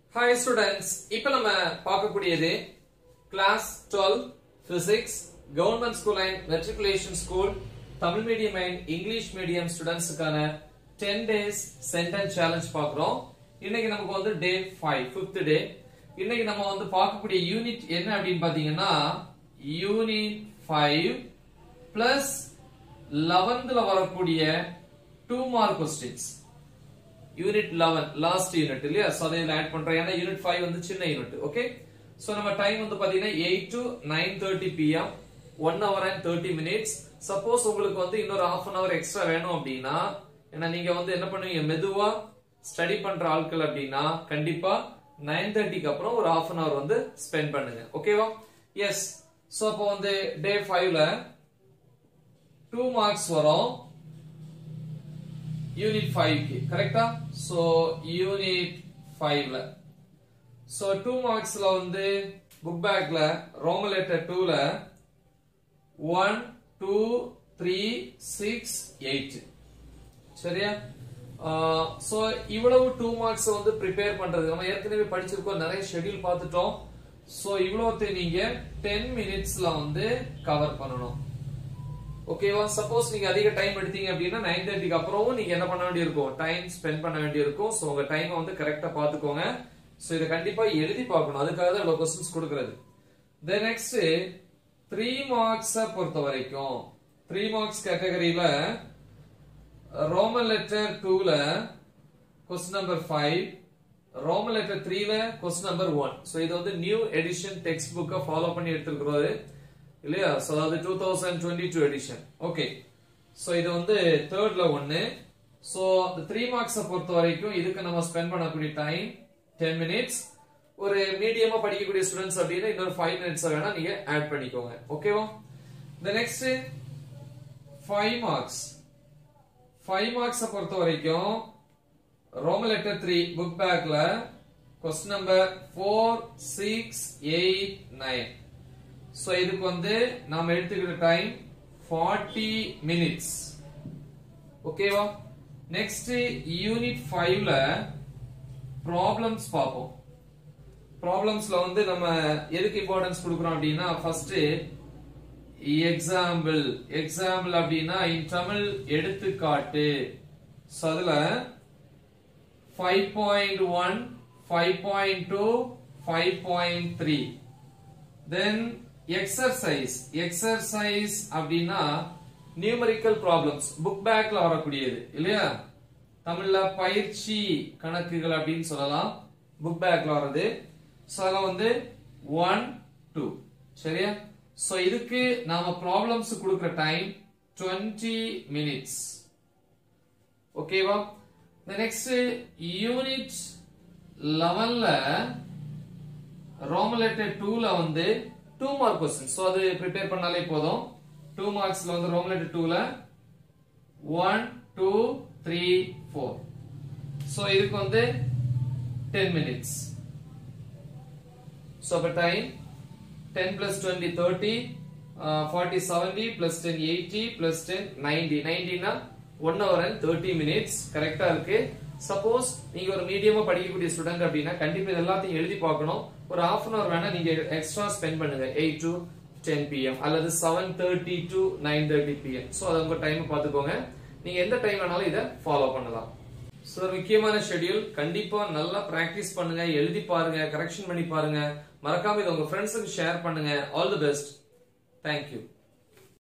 hi students இப்போ நம்ம பார்க்கக்கூடியது class twelve physics government school and matriculation school Tamil medium and English medium ஸ்டூடெண்ட்ஸுக்கான ten days sentence challenge பார்க்குறோம் இன்னைக்கு நமக்கு வந்து டே ஃபைவ் ஃபிஃப்த் டே இன்னைக்கு நம்ம வந்து பார்க்கக்கூடிய யூனிட் என்ன அப்படின்னு பார்த்தீங்கன்னா யூனிட் ஃபைவ் பிளஸ் லெவன்த்ல வரக்கூடிய two mark questions unit eleven last unit இல்லையா சோ அதை ஆட் பண்றேன் ஏன்னா யூனிட் ஃபைவ் வந்து சின்ன யூனிட் ஓகே சோ நம்ம டைம் வந்து பாத்தீங்கன்னா eight to nine thirty PM one hour and thirty minutes suppose உங்களுக்கு வந்து இன்னொரு ஹாஃப் அன் ஹவர் எக்ஸ்ட்ரா வேணும் அப்படின்னா ஏன்னா நீங்க வந்து என்ன பண்ணுவீங்க மெதுவா ஸ்டடி பண்ற ஆட்கள் அப்படின்னா கண்டிப்பா நைன் தேர்ட்டிக்கு அப்புறம் ஒரு ஹாஃப் அன் ஹவர் வந்து ஸ்பெண்ட் பண்ணுங்க ஓகேவா எஸ் சோ அப்போ வந்து டே ஃபைவ்ல டூ மார்க்ஸ் வரும் யூனிட் ஃபைவ்க்கு கரெக்டா சோ யூனிட் ஃபைவ்ல சோ டூ மார்க்ஸ்ல வந்து புக் பேக்ல ரோமன் லெட்டர் டூல one two three six eight சரியா சோ இவ்வளவு டூ மார்க்ஸ் வந்து ப்ரிப்பேர் பண்றது நம்ம ஏற்கனவே படிச்சிருக்கோம் நிறைய ஷெட்யூல் பார்த்துட்டோம் சோ இவ்வளவு நீங்க டென் மினிட்ஸ்ல வந்து கவர் பண்ணணும் ஓகேவா சப்போஸ் நீங்க அதிக டைம் எடுத்தீங்க அப்படின்னா நைன் தேர்ட்டிக்கு அப்புறமும் நீங்க என்ன பண்ண வேண்டியிருக்கும் டைம் ஸ்பெண்ட் பண்ண வேண்டியிருக்கும் சோ உங்க டைம் வந்து கரெக்டா பாத்துக்கோங்க சோ இதை கண்டிப்பா எழுதி பார்க்கணும் அதுக்காக தான் இவ்வளவு கொஸ்டின்ஸ் கொடுக்கறது தென் நெக்ஸ்ட் த்ரீ மார்க்ஸ் பொறுத்த வரைக்கும் த்ரீ மார்க்ஸ் கேட்டகரியில ரோமன் லெட்டர் டூல question number five Roman letter த்ரீல கொஸ்டின் நம்பர் ஒன் சோ இது வந்து நியூ எடிஷன் டெக்ஸ்ட் புக்கை ஃபாலோ பண்ணி எடுத்திருக்கிறது இல்லையா சோ அதாவது two thousand twenty two edition okay so இது வந்து தேர்ட்ல ஒன்னு சோ இந்த த்ரீ மார்க்ஸை பொறுத்த வரைக்கும் இதுக்கு நம்ம ஸ்பெண்ட் பண்ணக்கூடிய டைம் டென் மினிட்ஸ் ஒரு மீடியமா படிக்கக்கூடிய ஸ்டூடெண்ட்ஸ் அப்படின்னா இன்னொரு ஃபைவ் மினிட்ஸ் வேணா நீங்க ஆட் பண்ணிக்கோங்க ஓகேவா இந்த நெக்ஸ்ட் ஃபைவ் மார்க்ஸ் ஃபைவ் மார்க்ஸை பொறுத்த வரைக்கும் ரோமன் லெட்டர் த்ரீ புக் பேக்ல question number four six eight nine so இதுக்கு வந்து நாம எடுத்துக்கிற டைம் 40 மினிட்ஸ் ஓகேவா நெக்ஸ்ட் யூனிட் 5ல ப்ராப்ளம்ஸ் பார்ப்போம் ப்ராப்ளம்ஸ்ல வந்து நம்ம எதுக்கு இம்பார்ட்டன்ஸ் கொடுக்குறோம் அப்படின்னா ஃபர்ஸ்ட் எக்ஸாம்பிள் எக்ஸாம்பிள் அப்படின்னா இன் தமிழ் எடுத்துக்காட்டு சோ அதுல five point one five point two five point three then exercise exercise அப்படின்னா நியூமரிக்கல் ப்ராப்ளம்ஸ் புக் பேக்ல வரக்கூடியது இல்லையா தமிழ்ல பயிற்சி கணக்குகள் அப்படின்னு சொல்லலாம் புக் பேக்ல வர்றது சோ அதெல்லாம் வந்து ஒன் டூ சரியா சோ இதுக்கு நாம ப்ராப்ளம்ஸ் கொடுக்கிற டைம் 20 மினிட்ஸ் ஓகேவா நெக்ஸ்ட் யூனிட் லெவன்ல ரோமன் லெட்டர் டூல வந்து டூ மார்க் கொஸ்டின் சோ அது ப்ரிப்பேர் பண்ணாலே போதும் டூ மார்க்ஸ்ல வந்து ரோமன் லெட்டர் டூல one two three four so இதுக்கு வந்து டென் மினிட்ஸ் சோ அப்ப time ten plus twenty thirty forty seventy plus ten eighty plus ten ninety நைன்டினா one hour and thirty minutes கரெக்டா இருக்கு சப்போஸ் நீங்க ஒரு மீடியமா படிக்கக்கூடிய ஸ்டூடெண்ட் அப்படின்னா கண்டிப்பா இது எல்லாத்தையும் எழுதி பார்க்கணும் ஒரு ஹாஃப் அன் அவர் வேணா நீங்க எக்ஸ்ட்ரா ஸ்பெண்ட் பண்ணுங்க எயிட் டு டென் பிஎம் அல்லது seven thirty to nine thirty PM so அது உங்க டைம் பார்த்துக்கோங்க நீங்க எந்த டைம் வேணாலும் இதை ஃபாலோ பண்ணலாம் ஸோ முக்கியமான ஷெட்யூல் கண்டிப்பா நல்லா பிராக்டிஸ் பண்ணுங்க எழுதி பாருங்க கரெக்ஷன் பண்ணி பாருங்க மறக்காம இதை உங்க ஃப்ரெண்ட்ஸுக்கு ஷேர் பண்ணுங்க ஆல் தி பெஸ்ட் தேங்க்யூ